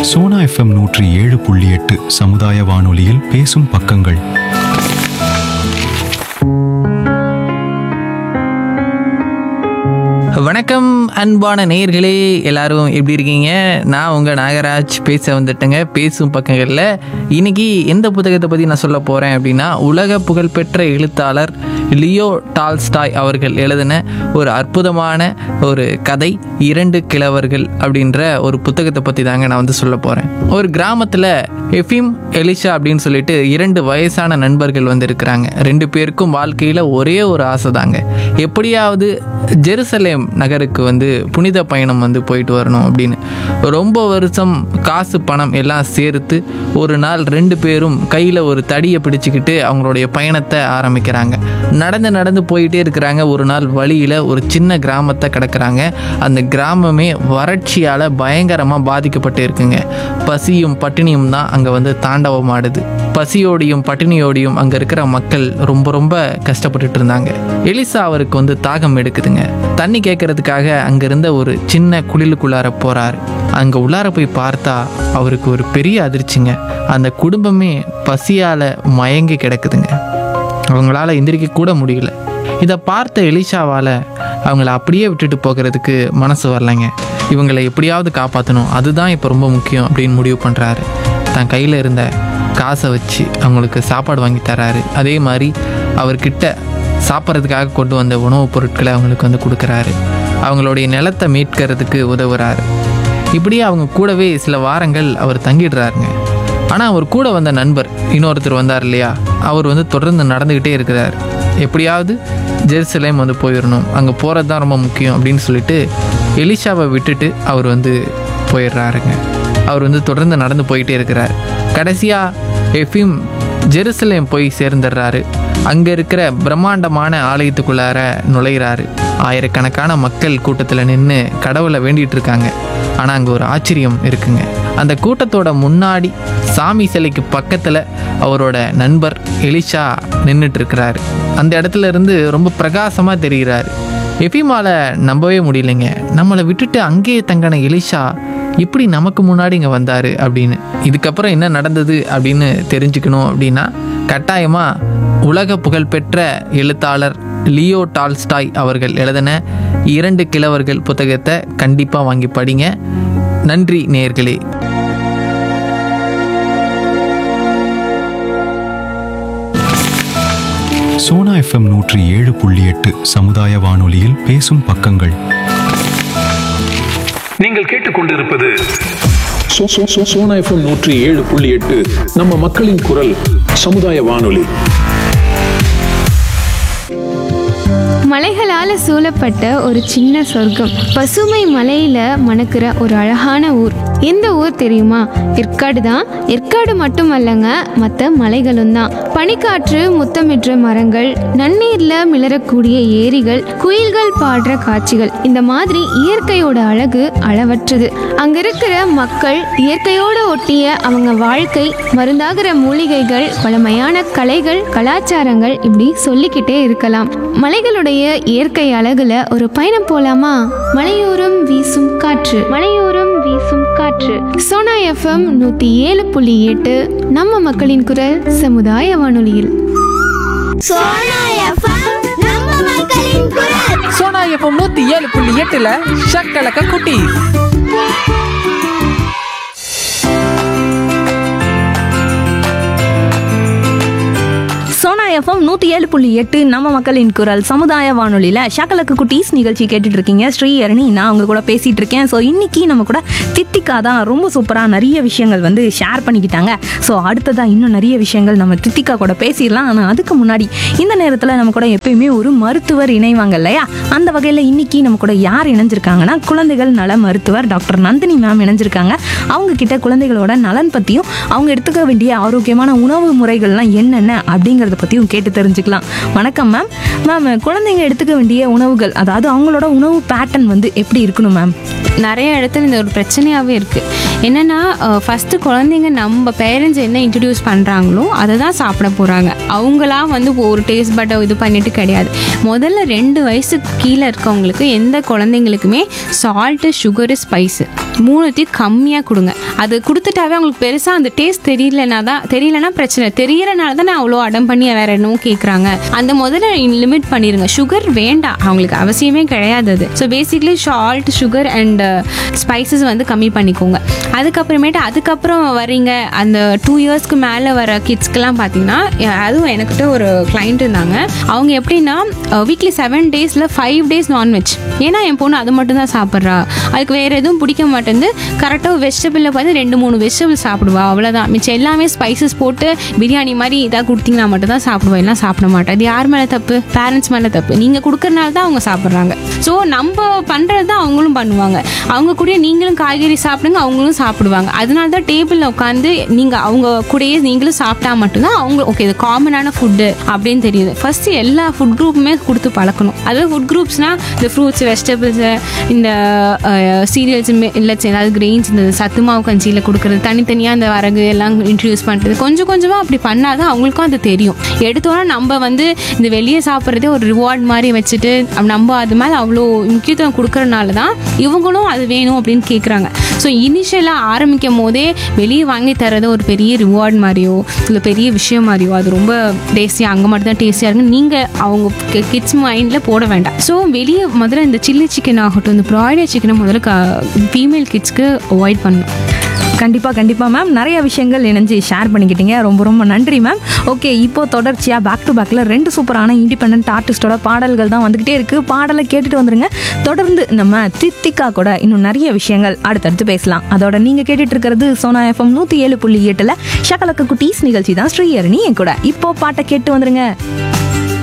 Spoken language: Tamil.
சோனா எஃப்எம் நூற்றி ஏழு புள்ளி எட்டு சமுதாய வானொலியில் பேசும் பக்கங்கள் வணக்கம் அன்பான நேயர்களே எல்லாரும் எப்படி இருக்கீங்க நான் உங்கள் நாகராஜ் பேச வந்துட்டேங்க பேசும் பக்கங்களில் இன்னைக்கு எந்த புத்தகத்தை பற்றி நான் சொல்ல போகிறேன் அப்படின்னா உலக புகழ்பெற்ற எழுத்தாளர் லியோ டால்ஸ்டாய் அவர்கள் எழுதின ஒரு அற்புதமான ஒரு கதை இரண்டு கிழவர்கள் அப்படின்ற ஒரு புத்தகத்தை பற்றி தாங்க நான் வந்து சொல்ல போகிறேன் ஒரு கிராமத்தில் எஃபிம் எலிஷா அப்படின்னு சொல்லிட்டு இரண்டு வயசான நண்பர்கள் வந்து இருக்கிறாங்க ரெண்டு பேருக்கும் வாழ்க்கையில் ஒரே ஒரு ஆசை தாங்க எப்படியாவது ஜெருசலேம் நகருக்கு வந்து புனித பயணம் வந்து போயிட்டு வரணும் அப்படின்னு ரொம்ப வருஷம் காசு பணம் எல்லாம் சேர்த்து ஒரு நாள் ரெண்டு பேரும் கையில் ஒரு தடியை பிடிச்சிக்கிட்டு அவங்களுடைய பயணத்தை ஆரம்பிக்கிறாங்க நடந்து நடந்து போயிட்டே இருக்கிறாங்க ஒரு நாள் வழியில் ஒரு சின்ன கிராமத்தை கிடக்குறாங்க அந்த கிராமமே வறட்சியால் பயங்கரமாக பாதிக்கப்பட்டு இருக்குங்க பசியும் பட்டினியும் தான் அங்கே வந்து தாண்டவம் ஆடுது பசியோடையும் பட்டினியோடையும் அங்கே இருக்கிற மக்கள் ரொம்ப ரொம்ப கஷ்டப்பட்டுட்டு இருந்தாங்க எலிசா அவருக்கு வந்து தாகம் எடுக்குதுங்க தண்ணி கேட்கறதுக்காக அங்கே இருந்த ஒரு சின்ன குளிலுக்குள்ளார போகிறார் அங்கே உள்ளார போய் பார்த்தா அவருக்கு ஒரு பெரிய அதிர்ச்சிங்க அந்த குடும்பமே பசியால் மயங்கி கிடக்குதுங்க அவங்களால எந்திரிக்க கூட முடியல இதை பார்த்த எலிஷாவால் அவங்கள அப்படியே விட்டுட்டு போகிறதுக்கு மனசு வரலைங்க இவங்களை எப்படியாவது காப்பாற்றணும் அதுதான் இப்போ ரொம்ப முக்கியம் அப்படின்னு முடிவு பண்ணுறாரு தன் கையில் இருந்த காசை வச்சு அவங்களுக்கு சாப்பாடு வாங்கி தராரு அதே மாதிரி அவர்கிட்ட சாப்பிட்றதுக்காக கொண்டு வந்த உணவுப் பொருட்களை அவங்களுக்கு வந்து கொடுக்குறாரு அவங்களுடைய நிலத்தை மீட்கிறதுக்கு உதவுறாரு இப்படியே அவங்க கூடவே சில வாரங்கள் அவர் தங்கிடுறாருங்க ஆனால் அவர் கூட வந்த நண்பர் இன்னொருத்தர் வந்தார் இல்லையா அவர் வந்து தொடர்ந்து நடந்துக்கிட்டே இருக்கிறார் எப்படியாவது ஜெருசலேம் வந்து போயிடணும் அங்கே போகிறது தான் ரொம்ப முக்கியம் அப்படின்னு சொல்லிட்டு எலிஷாவை விட்டுட்டு அவர் வந்து போயிடுறாருங்க அவர் வந்து தொடர்ந்து நடந்து போயிட்டே இருக்கிறார் கடைசியாக எஃபிம் ஜெருசலேம் போய் சேர்ந்துடுறாரு அங்கே இருக்கிற பிரம்மாண்டமான ஆலயத்துக்குள்ளார நுழையிறாரு ஆயிரக்கணக்கான மக்கள் கூட்டத்தில் நின்று கடவுளை வேண்டிட்டு இருக்காங்க ஆனால் அங்கே ஒரு ஆச்சரியம் இருக்குங்க அந்த கூட்டத்தோட முன்னாடி சாமி சிலைக்கு பக்கத்தில் அவரோட நண்பர் எலிஷா நின்றுட்டு இருக்கிறாரு அந்த இடத்துல இருந்து ரொம்ப பிரகாசமாக தெரிகிறாரு எஃபிமால நம்பவே முடியலைங்க நம்மளை விட்டுட்டு அங்கேயே தங்கின எலிஷா இப்படி நமக்கு முன்னாடி இங்கே வந்தார் அப்படின்னு இதுக்கப்புறம் என்ன நடந்தது அப்படின்னு தெரிஞ்சுக்கணும் அப்படின்னா கட்டாயமாக உலக புகழ்பெற்ற எழுத்தாளர் லியோ டால்ஸ்டாய் அவர்கள் எழுதின இரண்டு கிழவர்கள் புத்தகத்தை கண்டிப்பாக வாங்கி படிங்க நன்றி நேயர்களே சோனா எஃப்எம் நூற்றி ஏழு புள்ளி எட்டு சமுதாய வானொலியில் பேசும் பக்கங்கள் நீங்கள் கேட்டுக்கொண்டிருப்பது சோ- சோ- சோ- சோனா எஃப்எம் நூற்றி ஏழு புள்ளி எட்டு நம்ம மக்களின் குரல் சமுதாய வானொலி மலைகளால சூழப்பட்ட ஒரு சின்ன சொர்க்கம் பசுமை மலையில மணக்கிற ஒரு அழகான ஊர் எந்த ஊர் தெரியுமா ஏற்காடு தான் ஏற்காடு மட்டுமல்லங்க மற்ற மலைகளும் தான் பனிக்காற்று முத்தமிடுற மரங்கள் நன்னீர்ல மிளறக்கூடிய ஏரிகள் குயில்கள் பாடுற காட்சிகள் இந்த மாதிரி இயற்கையோட அழகு அளவற்றது அங்க இருக்கிற மக்கள் இயற்கையோட ஒட்டிய அவங்க வாழ்க்கை மருந்தாகிற மூலிகைகள் பழமையான கலைகள் கலாச்சாரங்கள் இப்படி சொல்லிக்கிட்டே இருக்கலாம் மலைகளுடைய இயற்கை அழகுல ஒரு பயணம் போலாமா மலையோரம் வீசும் காற்று மலையோரம் வீசும் காற்று சோனா எஃப்எம் நூத்தி ஏழு புள்ளி எட்டு நம்ம மக்களின் குரல் சமுதாய வானொலியில் சோனா எஃப்எம் நம்ம மக்களின் குரல் சோனா எஃப்எம் நூற்றி ஏழு புள்ளி எட்டில் ஷக்கலக்க குட்டி சோனா எஃப்எம் நூற்றி ஏழு புள்ளி எட்டு நம்ம மக்களின் குரல் சமுதாய வானொலியில் ஷக்கலக்கு குட்டீஸ் நிகழ்ச்சி கேட்டுட்டு இருக்கீங்க ஸ்ரீ அருணி நான் அவங்க கூட பேசிட்டு இருக்கேன் ஸோ இன்னைக்கு நம்ம கூட தித்திகா தான் ரொம்ப சூப்பராக நிறைய விஷயங்கள் வந்து ஷேர் பண்ணிக்கிட்டாங்க ஸோ அடுத்ததாக இன்னும் நிறைய விஷயங்கள் நம்ம தித்திகா கூட பேசிடலாம் ஆனால் அதுக்கு முன்னாடி இந்த நேரத்தில் நம்ம கூட எப்பயுமே ஒரு மருத்துவர் இணைவாங்க இல்லையா அந்த வகையில் இன்னைக்கு நம்ம கூட யார் இணைஞ்சிருக்காங்கன்னா குழந்தைகள் நல மருத்துவர் டாக்டர் நந்தினி மேம் இணைஞ்சிருக்காங்க அவங்க கிட்ட குழந்தைகளோட நலன் பற்றியும் அவங்க எடுத்துக்க வேண்டிய ஆரோக்கியமான உணவு முறைகள்லாம் என்னென்ன அப்படிங்கிறத பற்றியும் கேட்டு தெரிஞ்சுக்கலாம் வணக்கம் மேம் மேம் குழந்தைங்க எடுத்துக்க வேண்டிய உணவுகள் அதாவது அவங்களோட உணவு பேட்டர்ன் வந்து எப்படி இருக்கணும் மேம் நிறைய இடத்துல இந்த ஒரு பிரச்சனையாகவே இருக்குது என்னென்னா ஃபஸ்ட்டு குழந்தைங்க நம்ம பேரண்ட்ஸ் என்ன இன்ட்ரடியூஸ் பண்ணுறாங்களோ அதை தான் சாப்பிட போகிறாங்க அவங்களாம் வந்து ஒரு டேஸ்ட் பட்டை இது பண்ணிட்டு கிடையாது முதல்ல ரெண்டு வயசுக்கு கீழே இருக்கவங்களுக்கு எந்த குழந்தைங்களுக்குமே சால்ட்டு சுகரு ஸ்பைஸு மூணுத்தையும் கம்மியாக கொடுங்க அது கொடுத்துட்டாவே அவங்களுக்கு பெருசாக அந்த டேஸ்ட் தெரியலனா தான் தெரியலனா பிரச்சனை தெரியறனால தான் அவ்வளோ அடம் பண்ணி வேற என்னவோ கேட்குறாங்க அந்த முதல்ல லிமிட் பண்ணிடுங்க சுகர் வேண்டாம் அவங்களுக்கு அவசியமே கிடையாது அது so basically salt sugar and spices வந்து கம்மி பண்ணிக்கோங்க அதுக்கப்புறமேட்டு அதுக்கப்புறம் வரீங்க அந்த டூ இயர்ஸ்க்கு மேலே வர கிட்ஸ்க்கெலாம் பார்த்தீங்கன்னா அதுவும் எனக்கிட்ட ஒரு கிளைண்ட் இருந்தாங்க அவங்க எப்படின்னா வீக்லி செவன் டேஸில் ஃபைவ் டேஸ் நான்வெஜ் ஏன்னா என் பொண்ணு அது மட்டும் தான் சாப்பிட்றா அதுக்கு வேறு எதுவும் பிடிக்க மாட்டேங்குது கரெக்டாக வெஜிடபிளில் பார்த்து ரெண்டு மூணு வெஜிடபிள் சாப்பிடுவா அவ்வளோதான் மிச்சம் எல்லாமே ஸ்பைசஸ் போட்டு பிரியாணி மாதிரி இதாக கொடுத்தீங்கன்னா மட்டும் தான் சாப்பிடுவா எல்லாம் சாப்பிட மாட்டா இது யார் மேலே தப்பு பேரண்ட்ஸ் மேலே தப்பு நீங்கள் கொடுக்கறனால தான் அவங்க சாப்பிட்றாங்க ஸோ நம்ம பண்ணுறது தான் அவங்களும் பண்ணுவாங்க அவங்க கூட நீங்களும் காய்கறி சாப்பிடுங்க அவங்களும் சாப்பிடுவாங்க அதனால தான் டேபிளில் உட்காந்து நீங்கள் அவங்க கூடயே நீங்களும் சாப்பிட்டா மட்டும்தான் அவங்க ஓகே இது காமனான ஃபுட்டு அப்படின்னு தெரியுது ஃபர்ஸ்ட் எல்லா ஃபுட் குரூப்புமே கொடுத்து பழக்கணும் அதாவது ஃபுட் குரூப்ஸ்னால் இந்த ஃப்ரூட்ஸ் வெஜிடபிள்ஸு இந்த சீரியல்ஸ் மில்லட்ஸ் ஏதாவது கிரெயின்ஸ் இந்த சத்து மாவு கஞ்சியில் கொடுக்குறது தனித்தனியாக அந்த வரகு எல்லாம் இன்ட்ரடியூஸ் பண்ணுறது கொஞ்சம் கொஞ்சமாக அப்படி பண்ணாதான் அவங்களுக்கும் அது தெரியும் எடுத்தோன்னா நம்ம வந்து இந்த வெளியே சாப்பிட்றதே ஒரு ரிவார்ட் மாதிரி வச்சுட்டு அப்ப நம்ம அது மேலே அவ்வளோ முக்கியத்துவம் கொடுக்கறனால தான் இவங்களும் அது வேணும் அப்படின்னு கேட்குறாங்க ஸோ இனிஷியலாக ஆரம்பிக்கும் போதே வெளியே வாங்கி தரது ஒரு பெரிய ரிவார்ட் மாதிரியோ இல்லை பெரிய விஷயம் மாதிரியோ அது ரொம்ப டேஸ்டியாக அங்கே மட்டும் தான் டேஸ்டியாக இருக்கு நீங்கள் அவங்க கிட்ஸ் மைண்டில் போட வேண்டாம் ஸோ வெளியே முதல்ல இந்த சில்லி சிக்கன் ஆகட்டும் இந்த ப்ராய்டர் சிக்கனை முதல்ல ஃபீமேல் கிட்ஸ்க்கு அவாய்ட் பண்ணணும் கண்டிப்பாக கண்டிப்பாக மேம் நிறைய விஷயங்கள் இணைஞ்சு ஷேர் பண்ணிக்கிட்டீங்க ரொம்ப ரொம்ப நன்றி மேம் ஓகே இப்போ தொடர்ச்சியாக பேக் டு பேக்கில் ரெண்டு சூப்பரான இண்டிபெண்ட் ஆர்டிஸ்டோட பாடல்கள் தான் வந்துக்கிட்டே இருக்குது பாடலை கேட்டுட்டு வந்துருங்க தொடர்ந்து நம்ம தித்திகா கூட இன்னும் நிறைய விஷயங்கள் அடுத்தடுத்து பேசலாம் அதோட நீங்கள் கேட்டுட்டு இருக்கிறது சோனா எஃப்எம் நூற்றி ஏழு புள்ளி எட்டில் ஷகலக்க குட்டீஸ் நிகழ்ச்சி தான் ஸ்ரீஹரணி என் கூட இப்போ பாட்டை கேட்டு வந்துருங்க